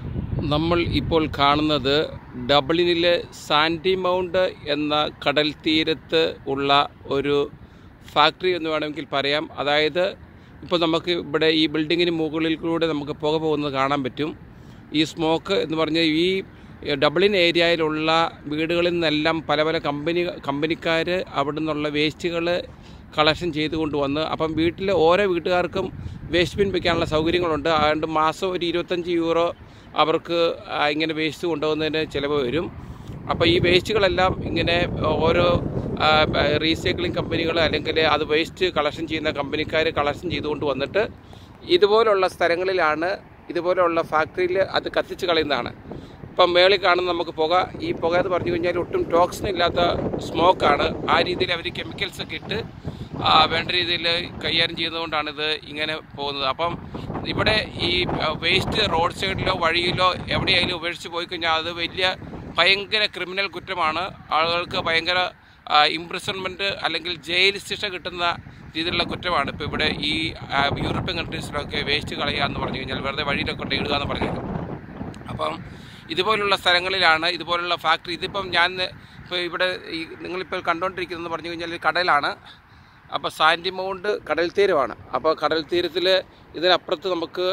നമ്മൾ ഇപ്പോൾ കാണുന്നത് ഡബ്ലിനിലെ സാൻഡി മൗണ്ട് എന്ന കടൽ തീരത്ത് ഉള്ള ഒരു ഫാക്ടറി എന്ന് വേണമെങ്കിൽ പറയാം അതായത് ഇപ്പോൾ നമുക്ക് ഇവിടെ ഈ ബിൽഡിങ്ങിന് മുകളിൽ കൂടെ നമുക്ക് പുക പോകുന്നത് കാണാൻ പറ്റും ഈ സ്മോക്ക് എന്ന് പറഞ്ഞാൽ ഈ ഡബ്ലിൻ ഏരിയയിലുള്ള വീടുകളിൽ നിന്നെല്ലാം പല പല കമ്പനി കമ്പനിക്കാർ അവിടെ നിന്നുള്ള വേസ്റ്റുകൾ കളക്ഷൻ ചെയ്ത് കൊണ്ടുവന്ന് അപ്പം വീട്ടിലെ ഓരോ വീട്ടുകാർക്കും വേസ്റ്റ് ബിൻ വയ്ക്കാനുള്ള സൗകര്യങ്ങളുണ്ട് അതുകൊണ്ട് മാസം ഒരു ഇരുപത്തഞ്ച് യൂറോ അവർക്ക് ആ, ഇങ്ങനെ വേസ്റ്റ് കൊണ്ടുപോകുന്നതിന് ചിലവ് വരും അപ്പോൾ ഈ വേസ്റ്റുകളെല്ലാം ഇങ്ങനെ ഓരോ റീസൈക്ലിംഗ് കമ്പനികൾ അല്ലെങ്കിൽ അത് വേസ്റ്റ് കളക്ഷൻ ചെയ്യുന്ന കമ്പനിക്കാർ കളക്ഷൻ ചെയ്തുകൊണ്ട് വന്നിട്ട് ഇതുപോലുള്ള സ്ഥലങ്ങളിലാണ് ഇതുപോലുള്ള ഫാക്ടറിയിൽ അത് കത്തിച്ച് കളയുന്നതാണ് ഇപ്പം മേളിൽ കാണുന്ന നമുക്ക് പുക ഈ പുക എന്ന് പറഞ്ഞു കഴിഞ്ഞാൽ ഒട്ടും ടോക്സിൻ ഇല്ലാത്ത സ്മോക്കാണ് ആ രീതിയിൽ അവർ കെമിക്കൽസ് ഒക്കെ ഇട്ട് ആ, വേണ്ട രീതിയിൽ കൈകാര്യം ചെയ്യുന്നതുകൊണ്ടാണ് ഇത് ഇങ്ങനെ പോകുന്നത് അപ്പം ഇവിടെ ഈ വേസ്റ്റ് റോഡ് സൈഡിലോ വഴിയിലോ എവിടെയായാലും ഉപേക്ഷിച്ച് പോയി കഴിഞ്ഞാൽ അത് വലിയ ഭയങ്കര ക്രിമിനൽ കുറ്റമാണ് ആളുകൾക്ക് ഭയങ്കര ഇംപ്രിസൺമെൻറ്റ് അല്ലെങ്കിൽ ജയിൽ ശിക്ഷ കിട്ടുന്ന രീതിയിലുള്ള കുറ്റമാണ് ഇപ്പോൾ ഇവിടെ ഈ ആ, യൂറോപ്യൻ കൺട്രീസിലൊക്കെ വേസ്റ്റ് കളയുക എന്ന് പറഞ്ഞു കഴിഞ്ഞാൽ വെറുതെ വഴിയിലൊക്കെ കൊണ്ട് ഇടുക എന്ന് പറഞ്ഞാൽ അപ്പം ഇതുപോലുള്ള സ്ഥലങ്ങളിലാണ് ഇതുപോലുള്ള ഫാക്ടറി ഇതിപ്പം ഞാൻ ഇപ്പോൾ ഇവിടെ ഈ നിങ്ങളിപ്പോൾ കണ്ടുകൊണ്ടിരിക്കുന്നതെന്ന് പറഞ്ഞു കഴിഞ്ഞാൽ ഒരു കടലാണ് അപ്പോൾ സാൻഡി മൗണ്ട് കടൽ തീരമാണ് അപ്പോൾ കടൽ തീരത്തിൽ ഇതിനപ്പുറത്ത് നമുക്ക്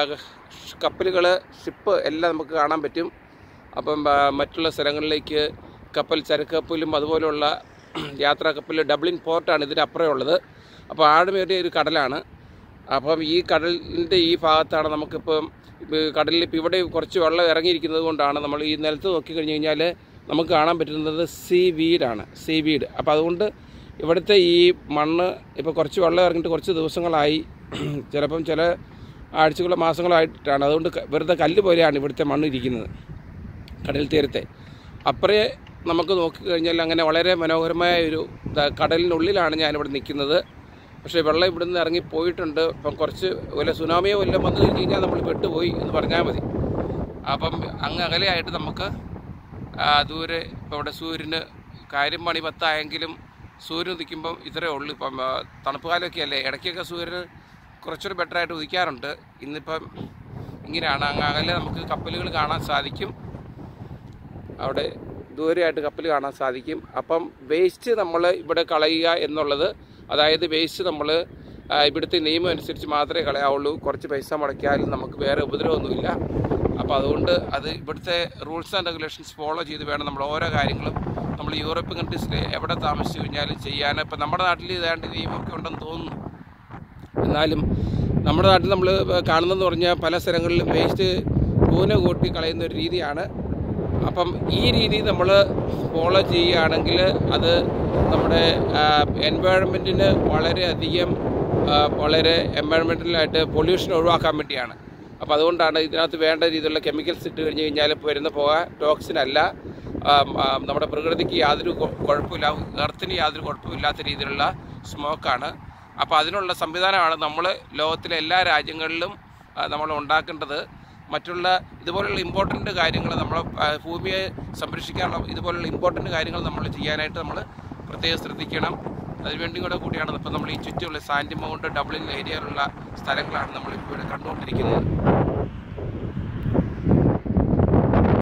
കപ്പലുകൾ ഷിപ്പ് എല്ലാം നമുക്ക് കാണാൻ പറ്റും അപ്പം ആ, മറ്റുള്ള സ്ഥലങ്ങളിലേക്ക് കപ്പൽ ചരക്ക് കപ്പലും അതുപോലെയുള്ള യാത്രാ കപ്പൽ ഡബ്ലിൻ പോർട്ടാണ് ഇതിനപ്പുറം ഉള്ളത് അപ്പോൾ ആഴമേറിയ ഒരു കടലാണ് അപ്പം ഈ കടലിൻ്റെ ഈ ഭാഗത്താണ് നമുക്കിപ്പം ഇപ്പം കടലിൽ ഇപ്പം ഇവിടെ കുറച്ച് വെള്ളം ഇറങ്ങിയിരിക്കുന്നത് കൊണ്ടാണ് നമ്മൾ ഈ നിലത്ത് നോക്കി കഴിഞ്ഞ് കഴിഞ്ഞാൽ നമുക്ക് കാണാൻ പറ്റുന്നത് സീ വീഡാണ് സീ വീഡ് അപ്പോൾ അതുകൊണ്ട് ഇവിടുത്തെ ഈ മണ്ണ് ഇപ്പോൾ കുറച്ച് വെള്ളം ഇറങ്ങിയിട്ട് കുറച്ച് ദിവസങ്ങളായി ചിലപ്പം ചില ആഴ്ചകളോ മാസങ്ങളായിട്ടാണ് അതുകൊണ്ട് ക- വെറുതെ കല്ല് പോലെയാണ് ഇവിടുത്തെ മണ്ണ് ഇരിക്കുന്നത് കടൽ തീരത്തെ അപ്പറേ നമുക്ക് നോക്കിക്കഴിഞ്ഞാൽ അങ്ങനെ വളരെ മനോഹരമായ ഒരു ദാ കടലിനുള്ളിലാണ് ഞാനിവിടെ നിൽക്കുന്നത് പക്ഷേ വെള്ളം ഇവിടുന്ന് ഇറങ്ങി പോയിട്ടുണ്ട് ഇപ്പം കുറച്ച് വല്ല സുനാമിയോ വല്ലതും വന്നു കഴിഞ്ഞ് കഴിഞ്ഞാൽ നമ്മൾ പെട്ടുപോയി എന്ന് പറഞ്ഞാൽ മതി അപ്പം അങ്ങ് അകലെയായിട്ട് നമുക്ക് ആ, ദൂരെ ഇപ്പോൾ ഇവിടെ സൂര്യന് കാര്യം മണി പത്തായെങ്കിലും സൂര്യൻ ഉദിക്കുമ്പം ഇത്രയേ ഉള്ളൂ ഇപ്പം ആ, തണുപ്പ് കാലമൊക്കെ അല്ലേ ഇടയ്ക്കൊക്കെ സൂര്യന് കുറച്ചുകൂടി ബെറ്ററായിട്ട് ഉദിക്കാറുണ്ട് ഇന്നിപ്പം ഇങ്ങനെയാണ് അങ്ങ് അകലെ നമുക്ക് കപ്പലുകൾ കാണാൻ സാധിക്കും അവിടെ ദൂരെയായിട്ട് കപ്പൽ കാണാൻ സാധിക്കും അപ്പം വേസ്റ്റ് നമ്മൾ ഇവിടെ കളയുക എന്നുള്ളത് അതായത് വേസ്റ്റ് നമ്മൾ ഇവിടുത്തെ നിയമം അനുസരിച്ച് മാത്രമേ കളയാവുള്ളൂ കുറച്ച് പൈസ മുടക്കിയാലും നമുക്ക് വേറെ ഉപദ്രവമൊന്നുമില്ല അപ്പോൾ അതുകൊണ്ട് അത് ഇവിടുത്തെ റൂൾസ് ആൻഡ് റെഗുലേഷൻസ് ഫോളോ ചെയ്ത് വേണം നമ്മൾ ഓരോ കാര്യങ്ങളും നമ്മൾ യൂറോപ്യൻ കൺട്രീസിൽ എവിടെ താമസിച്ച് കഴിഞ്ഞാലും ചെയ്യാൻ ഇപ്പം നമ്മുടെ നാട്ടിൽ ഇതാണ്ട് നിയമമൊക്കെ ഉണ്ടെന്ന് തോന്നുന്നു എന്നാലും നമ്മുടെ നാട്ടിൽ നമ്മൾ കാണുന്നതെന്ന് പറഞ്ഞാൽ പല സ്ഥലങ്ങളിലും വേസ്റ്റ് കൂന കൂട്ടി കളയുന്ന ഒരു രീതിയാണ് അപ്പം ഈ രീതി നമ്മൾ ഫോളോ ചെയ്യുകയാണെങ്കിൽ അത് നമ്മുടെ എൻവയോൺമെൻറ്റിന് വളരെയധികം ആ, വളരെ എൻവയോൺമെൻറ്റലായിട്ട് പൊല്യൂഷൻ ഒഴിവാക്കാൻ വേണ്ടിയാണ് അപ്പോൾ അതുകൊണ്ടാണ് ഇതിനകത്ത് വേണ്ട രീതിയിലുള്ള കെമിക്കൽസ് ഇട്ട് കഴിഞ്ഞ് കഴിഞ്ഞാൽ ഇപ്പോൾ വരുന്ന പുക ടോക്സിൻ അല്ല ആം, ആം, നമ്മുടെ പ്രകൃതിക്ക് യാതൊരു കൊ- കുഴപ്പമില്ല എർത്തിന് യാതൊരു കുഴപ്പമില്ലാത്ത രീതിയിലുള്ള സ്മോക്കാണ് അപ്പോൾ അതിനുള്ള സംവിധാനമാണ് നമ്മൾ ലോകത്തിലെ എല്ലാ രാജ്യങ്ങളിലും ആ, നമ്മൾ ഉണ്ടാക്കേണ്ടത് മറ്റുള്ള ഇതുപോലുള്ള ഇമ്പോർട്ടൻ്റ് കാര്യങ്ങൾ നമ്മൾ ഭൂമിയെ സംരക്ഷിക്കാനുള്ള ഇതുപോലുള്ള ഇമ്പോർട്ടൻ്റ് കാര്യങ്ങൾ നമ്മൾ ചെയ്യാനായിട്ട് നമ്മൾ പ്രത്യേകം ശ്രദ്ധിക്കണം അതിനുവേണ്ടി കൂടെ കൂടിയാണ് ഇപ്പം നമ്മൾ ഈ ചുറ്റുമുള്ള സാൻഡി മൗണ്ട് ഡബ്ലിൻ ഏരിയയിലുള്ള സ്ഥലങ്ങളാണ് നമ്മൾ ഇപ്പോൾ ഇവിടെ കണ്ടുകൊണ്ടിരിക്കുന്നത്